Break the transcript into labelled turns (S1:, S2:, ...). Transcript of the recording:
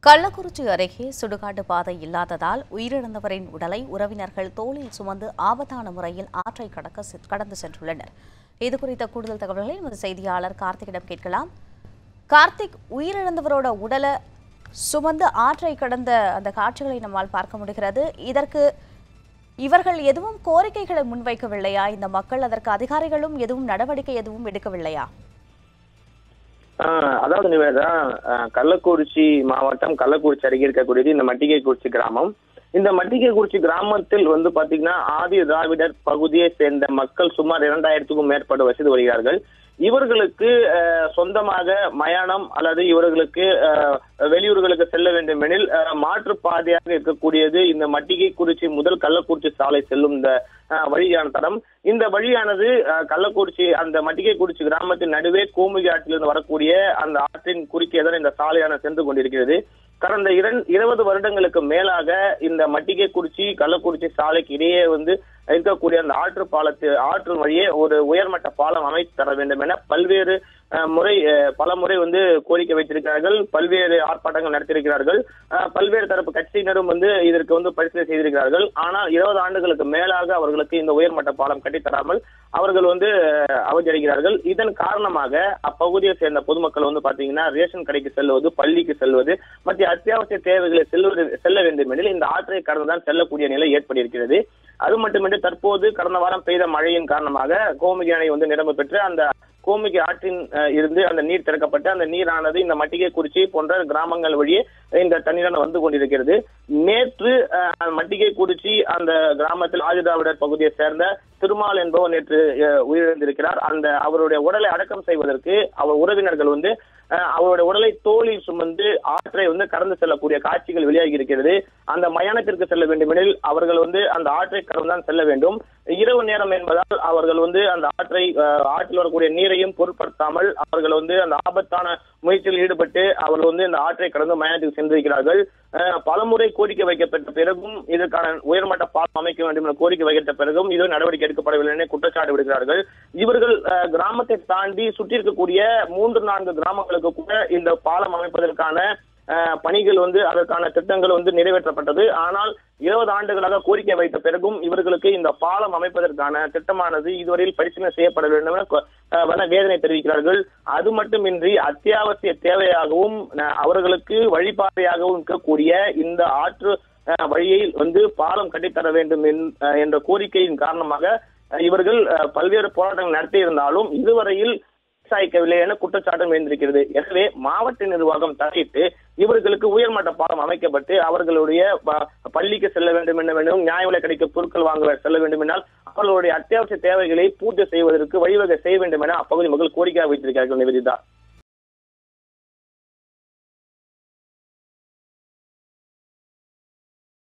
S1: கள்ளக்குறிச்சி அருகே சுடுகாட்டு பாதை இல்லாததால் உயிரிழந்தவரின் உடலை உறவினர்கள் தோளில் சுமந்து ஆபத்தான முறையில் ஆற்றை கடக்க செ- கடந்து சென்றுள்ளனர் இது குறித்த கூடுதல் தகவல்களை நமது செய்தியாளர் கார்த்திகிடம் கேட்கலாம் கார்த்திக் உயிரிழந்தவரோட உடலை சுமந்து ஆற்றை கடந்த அந்த காட்சிகளை நம்மால் பார்க்க முடிகிறது இதற்கு இவர்கள் எதுவும் கோரிக்கைகளை முன்வைக்கவில்லையா இந்த மக்கள் அதற்கு அதிகாரிகளும் எதுவும் நடவடிக்கை எதுவும் எடுக்கவில்லையா
S2: ஆஹ் அதாவது நிவேதா ஆஹ் கள்ளக்குறிச்சி மாவட்டம் கள்ளக்குறிச்சி அருகே இருக்கக்கூடியது இந்த மட்டிகைக்குறிச்சி கிராமம் இந்த மட்டிகைக்குறிச்சி கிராமத்தில் வந்து பாத்தீங்கன்னா ஆதி திராவிடர் பகுதியை சேர்ந்த மக்கள் சுமார் இரண்டாயிரத்துக்கும் மேற்பட்டு வசித்து வருகிறார்கள் இவர்களுக்கு ஆஹ் சொந்தமாக மயானம் அல்லது இவர்களுக்கு ஆஹ் வெளியூர்களுக்கு செல்ல வேண்டும் எனில் ஆஹ் மாற்றுப் பாதையாக இருக்கக்கூடியது இந்த மட்டிகைக்குறிச்சி முதல் கள்ளக்குறிச்சி சாலை செல்லும் இந்த ஆஹ் வழியான தடம் இந்த வழியானது ஆஹ் கள்ளக்குறிச்சி அந்த மட்டிகைக்குறிச்சி கிராமத்தின் நடுவே கோமுகி ஆற்றிலிருந்து வரக்கூடிய அந்த ஆற்றின் குறுக்கே தான் இந்த சாலையான சென்று கொண்டிருக்கிறது கடந்த இரண் இருபது வருடங்களுக்கு மேலாக இந்த மட்டிகைக்குறிச்சி கள்ளக்குறிச்சி சாலைக்கு இடையே வந்து இருக்கக்கூடிய அந்த ஆற்று பாலத்து ஆற்றின் வழியே ஒரு உயர்மட்ட பாலம் அமைத்து தர வேண்டும் என பல்வேறு அஹ், முறை அஹ், பல முறை வந்து கோரிக்கை வைத்திருக்கிறார்கள் பல்வேறு ஆர்ப்பாட்டங்கள் நடத்தியிருக்கிறார்கள் அஹ், பல்வேறு தரப்பு கட்சியினரும் வந்து இதற்கு வந்து பரிசீலனை செய்திருக்கிறார்கள் ஆனால் இருபது ஆண்டுகளுக்கு மேலாக அவர்களுக்கு இந்த உயர்மட்ட பாலம் கட்டித்தராமல் அவர்கள் வந்து அஹ், அவதரிக்கிறார்கள் இதன் காரணமாக அப்பகுதியை சேர்ந்த பொதுமக்கள் வந்து பாத்தீங்கன்னா ரேஷன் கடைக்கு செல்வது பள்ளிக்கு செல்வது மற்ற அத்தியாவசிய தேவைகளை செல்வது செல்ல வேண்டும் எனில் இந்த ஆற்றை கடந்துதான் செல்லக்கூடிய நிலை ஏற்பட்டிருக்கிறது அது மட்டுமின்றி தற்போது கடந்த வாரம் பெய்த மழையின் காரணமாக கோமுகி அணை வந்து நிரம்ப பெற்று அந்த கோமுகி ஆற்றின் அஹ், இருந்து அந்த நீர் திறக்கப்பட்டு அந்த நீரானது இந்த மட்டிகை குறிச்சி போன்ற கிராமங்கள் வழியே இந்த தண்ணீரான வந்து கொண்டிருக்கிறது நேற்று அஹ், மட்டிகை குறிச்சி அந்த கிராமத்தில் ஆதிதிராவிடர் பகுதியை சேர்ந்த திருமால் என்பவர் நேற்று அஹ், உயிரிழந்திருக்கிறார் அந்த அவருடைய உடலை அடக்கம் செய்வதற்கு அவர் உறவினர்கள் வந்து அஹ், அவருடைய உடலை தோளில் சுமந்து ஆற்றை வந்து கடந்து செல்லக்கூடிய காட்சிகள் வெளியாகி இருக்கிறது அந்த மயானத்திற்கு செல்ல வேண்டுமெனில் அவர்கள் வந்து அந்த ஆற்றை கடந்துதான் செல்ல வேண்டும் இரவு நேரம் என்பதால் அவர்கள் வந்து அந்த ஆற்றை அஹ், ஆற்றில் வரக்கூடிய நீரையும் பொருட்படுத்தாமல் அவர்கள் வந்து அந்த ஆபத்தான முயற்சியில் ஈடுபட்டு அவர்கள் வந்து இந்த ஆற்றை கடந்து மயானத்துக்கு சென்றிருக்கிறார்கள் அஹ், பலமுறை கோரிக்கை வைக்கப்பட்ட பிறகும் இதற்கான உயர்மட்ட பாலம் அமைக்க வேண்டும் என கோரிக்கை வைக்கப்பட்ட பிறகும் இது நடவடிக்கை எடுக்கப்படவில்லை என குற்றச்சாட்டு விடுகிறார்கள் இவர்கள் அஹ், கிராமத்தை தாண்டி சுற்றி இருக்கக்கூடிய மூன்று நான்கு கிராமங்களுக்கு கூட இந்த பாலம் அமைப்பதற்கான அஹ், பணிகள் வந்து அதற்கான திட்டங்கள் வந்து நிறைவேற்றப்பட்டது ஆனால் இருபது ஆண்டுகளாக கோரிக்கை வைத்த பிறகும் இவர்களுக்கு இந்த பாலம் அமைப்பதற்கான திட்டமானது இதுவரையில் பரிசீலனை செய்யப்பட வேண்டும் என கொ- அஹ், வன வேதனை தெரிவிக்கிறார்கள் அது மட்டுமின்றி அத்தியாவசிய தேவையாகவும் அஹ், அவர்களுக்கு வழிபாதையாகவும் இருக்கக்கூடிய இந்த ஆற்று அஹ், வழியை வந்து பாலம் கட்டித்தர வேண்டும் என்- அஹ், என்ற கோரிக்கையின் காரணமாக அஹ், இவர்கள் அஹ், பல்வேறு போராட்டங்கள் நடத்தி இருந்தாலும் இதுவரையில் சாய்க்கவில்லை என குற்றச்சாட்டும் எழுந்திருக்கிறது எனவே மாவட்ட நிர்வாகம் தலையிட்டு இவர்களுக்கு உயர்மட்ட பாலம் அமைக்கப்பட்டு அவர்களுடைய ப- பள்ளிக்கு செல்ல வேண்டும் என்ன வேண்டும் நியாய விலை கடைக்கு பொருட்கள் வாங்க செல்ல வேண்டும் என்றால் அவர்களுடைய அத்தியாவசிய தேவைகளை பூர்த்தி செய்வதற்கு வழிவகை செய்ய வேண்டும் என அப்பகுதி மக்கள் கோரிக்கை வைத்திருக்கிறார்கள் நிவேதிதா